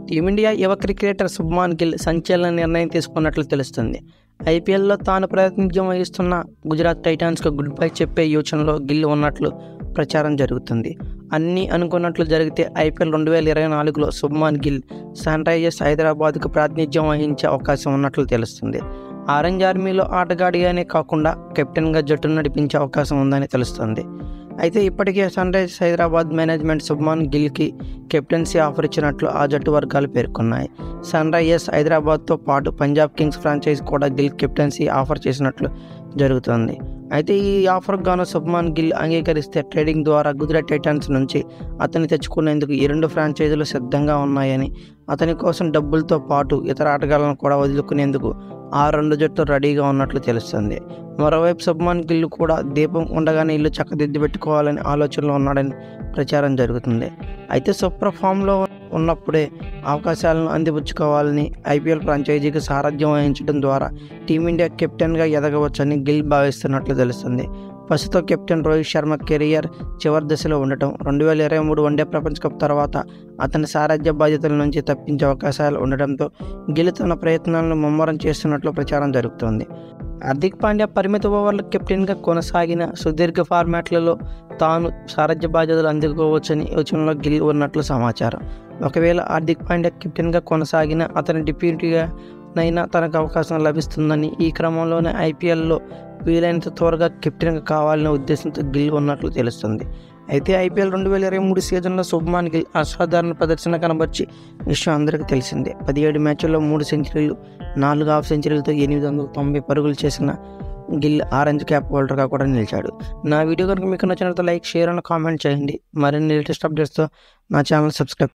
team India యువ cricketer Shubman Gill సంచలన నిర్ణయం తీసుకున్నట్లు తెలుస్తుంది ఐపీఎల్లో తాను ప్రాతినిధ్యం వహిస్తున్న గుజరాత్ టైటాన్స్కు గుడ్ బై చెప్పే యోచనలో గిల్ ఉన్నట్లు ప్రచారం జరుగుతుంది అన్నీ అనుకున్నట్లు జరిగితే ఐపీఎల్ రెండు వేల ఇరవై నాలుగులో శుభ్మాన్ గిల్ సన్ రైజర్స్ హైదరాబాద్కు ప్రాతినిధ్యం వహించే అవకాశం ఉన్నట్లు తెలుస్తుంది ఆరెంజ్ ఆర్మీలో ఆటగాడిగానే కాకుండా కెప్టెన్గా జట్టును నడిపించే అవకాశం ఉందని తెలుస్తుంది అయితే ఇప్పటికే Sunrisers Hyderabad management Shubman గిల్కి కెప్టెన్సీ ఆఫర్ ఇచ్చినట్లు ఆ జట్టు వర్గాలు పేర్కొన్నాయి సన్ రైజర్స్ హైదరాబాద్తో పాటు పంజాబ్ కింగ్స్ ఫ్రాంచైజ్ కూడా గిల్ కెప్టెన్సీ ఆఫర్ చేసినట్లు జరుగుతుంది అయితే ఈ ఆఫర్ గాను శుభ్మాన్ గిల్ అంగీకరిస్తే ట్రేడింగ్ ద్వారా గుజరాత్ టైటన్స్ నుంచి అతన్ని తెచ్చుకునేందుకు ఈ రెండు ఫ్రాంచైజీలు సిద్ధంగా ఉన్నాయని అతని కోసం డబ్బులతో పాటు ఇతర ఆటగాళ్లను కూడా వదులుకునేందుకు ఆ రెండు జట్లు రెడీగా ఉన్నట్లు తెలుస్తుంది మరోవైపు శుభ్మాన్ గిల్ కూడా దీపం ఉండగానే ఇల్లు చక్కదిద్ది పెట్టుకోవాలని ఆలోచనలో ఉన్నాడని ప్రచారం జరుగుతుంది అయితే సూపర్ ఫామ్లో ఉన్నప్పుడే అవకాశాలను అందిపుచ్చుకోవాలని ఐపీఎల్ ఫ్రాంచైజీకి సారథ్యం వహించడం ద్వారా టీమిండియా కెప్టెన్గా ఎదగవచ్చని గిల్ భావిస్తున్నట్లు తెలుస్తుంది ప్రస్తుతం కెప్టెన్ రోహిత్ శర్మ కెరియర్ చివరి దశలో ఉండటం రెండు వేల ఇరవై మూడు వన్డే ప్రపంచ కప్ తర్వాత అతని సారథ్య బాధ్యతల నుంచి తప్పించే అవకాశాలు ఉండటంతో గిల్ తన ప్రయత్నాలను ముమ్మరం చేస్తున్నట్లు ప్రచారం జరుగుతోంది హార్దిక్ పాండ్యా పరిమిత ఓవర్ల కెప్టెన్గా కొనసాగిన సుదీర్ఘ ఫార్మాట్లలో తాను సారథ్య బాధ్యతలు అందుకోవచ్చని యోచనలో గిల్ ఉన్నట్లు సమాచారం ఒకవేళ హార్దిక్ పాండ్యా కెప్టెన్గా కొనసాగిన అతని డిప్యూటీగా నైనా తనకు అవకాశం లభిస్తుందని ఈ క్రమంలోనే ఐపీఎల్లో వీలైనంత త్వరగా కెప్టెన్గా కావాలనే ఉద్దేశంతో గిల్ ఉన్నట్లు తెలుస్తుంది అయితే ఐపీఎల్ రెండు వేల ఇరవై మూడు సీజన్లో శుభ్మాన్ గిల్ అసాధారణ ప్రదర్శన కనబర్చి విషయం అందరికీ తెలిసిందే పదిహేడు మ్యాచ్ల్లో మూడు సెంచరీలు నాలుగు హాఫ్ సెంచరీలతో ఎనిమిది వందల తొంభై పరుగులు చేసిన గిల్ ఆరెంజ్ క్యాప్ హోల్డర్గా కూడా నిలిచాడు నా వీడియో కనుక మీకు నచ్చినట్లయితే లైక్ షేర్ అని కామెంట్ చేయండి మరిన్ని లేటెస్ట్ అప్డేట్స్తో నా ఛానల్ సబ్స్క్రైబ్